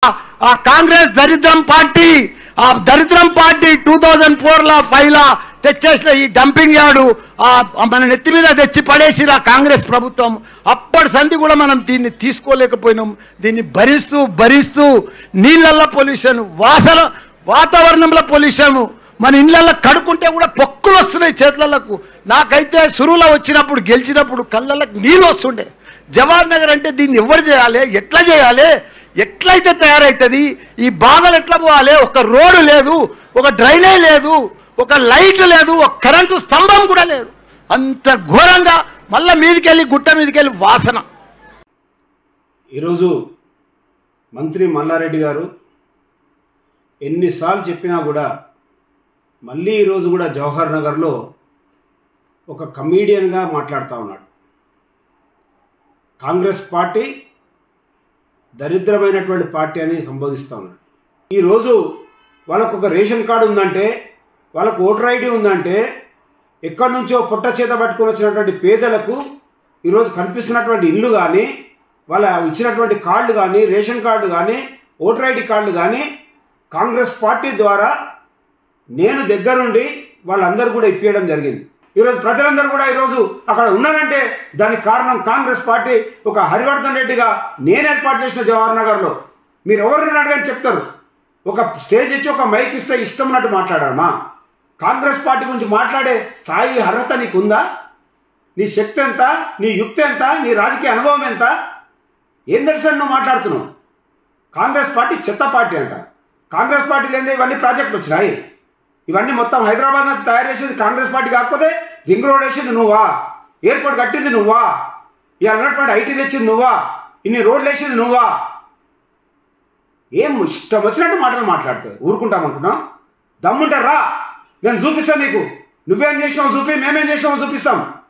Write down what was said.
ఆ కాంగ్రెస్ దరిద్రం పార్టీ ఆ దరిద్రం పార్టీ టూ థౌజండ్ ఫోర్ లా ఫైవ్ లా తెచ్చేసిన ఈ డంపింగ్ యార్డు ఆ మన నెత్తి మీద తెచ్చి పడేసిన ఆ కాంగ్రెస్ ప్రభుత్వం అప్పటి సంధి కూడా మనం దీన్ని తీసుకోలేకపోయినాం దీన్ని భరిస్తూ భరిస్తూ నీళ్ళల్లో పొల్యూషన్ వాసన వాతావరణంలో పొల్యూషన్ మన ఇళ్లలో కడుకుంటే కూడా పొక్కులు వస్తున్నాయి చేతులకు నాకైతే సురువులో వచ్చినప్పుడు గెలిచినప్పుడు కళ్ళలకు నీళ్ళు వస్తుండే జవహర్ నగర్ అంటే దీన్ని ఎవరు చేయాలి ఎట్లా చేయాలి ఎట్లయితే తయారవుతుంది ఈ బాధలు ఎట్లా పోవాలి ఒక రోడ్డు లేదు ఒక డ్రైనేజ్ లేదు ఒక లైట్ లేదు ఒక కరెంటు స్తంభం కూడా లేదు అంత ఘోరంగా మళ్ళా మీదికెళ్ళి గుట్ట మీదకెళ్ళి వాసన ఈరోజు మంత్రి మల్లారెడ్డి గారు ఎన్నిసార్లు చెప్పినా కూడా మళ్ళీ ఈరోజు కూడా జవహర్ నగర్లో ఒక కమీడియన్గా మాట్లాడుతూ ఉన్నాడు కాంగ్రెస్ పార్టీ దరిద్రమైనటువంటి పార్టీ అని సంబోధిస్తూ ఉన్నాడు ఈరోజు వాళ్ళకు ఒక రేషన్ కార్డు ఉందంటే వాళ్ళకు ఓటర్ ఐడి ఉందంటే ఎక్కడి నుంచో పుట్ట చేత పట్టుకొని వచ్చినటువంటి పేదలకు ఈరోజు కనిపిస్తున్నటువంటి ఇల్లు కానీ వాళ్ళ ఇచ్చినటువంటి కార్డు కానీ రేషన్ కార్డు కానీ ఓటర్ ఐడి కార్డులు కానీ కాంగ్రెస్ పార్టీ ద్వారా నేను దగ్గరుండి వాళ్ళందరూ కూడా ఇప్పించడం జరిగింది ఈరోజు ప్రజలందరూ కూడా ఈరోజు అక్కడ ఉన్నారంటే దానికి కారణం కాంగ్రెస్ పార్టీ ఒక హరివర్ధన్ రెడ్డిగా నేను ఏర్పాటు చేసిన జవహర్ నగర్లో మీరు ఎవరిని అడగని చెప్తారు ఒక స్టేజ్ ఇచ్చి ఒక మైక్ ఇస్తే ఇష్టం ఉన్నట్టు మాట్లాడారమ్మా కాంగ్రెస్ పార్టీ గురించి మాట్లాడే స్థాయి అర్హత నీకుందా నీ శక్తి ఎంత నీ యుక్తి ఎంత నీ రాజకీయ అనుభవం ఎంత ఏం తెలుసని నువ్వు మాట్లాడుతున్నావు కాంగ్రెస్ పార్టీ చెత్త పార్టీ అంట కాంగ్రెస్ పార్టీ లేదే ఇవన్నీ ప్రాజెక్టులు వచ్చినాయి ఇవన్నీ మొత్తం హైదరాబాద్ నుంచి తయారు చేసేది కాంగ్రెస్ పార్టీ కాకపోతే రింగ్ రోడ్ వేసింది నువ్వా ఎయిర్పోర్ట్ కట్టింది నువ్వా ఇలా ఉన్నటువంటి ఐటీ తెచ్చింది నువ్వా ఇన్ని రోడ్లు వేసింది నువ్వా ఏం ఇష్టం వచ్చినట్టు మాటలు మాట్లాడుతావు ఊరుకుంటామనుకున్నాం దమ్ముంటారా నేను చూపిస్తాను నీకు నువ్వేం చేసినావు చూపి మేమేం చేసినామో చూపిస్తాం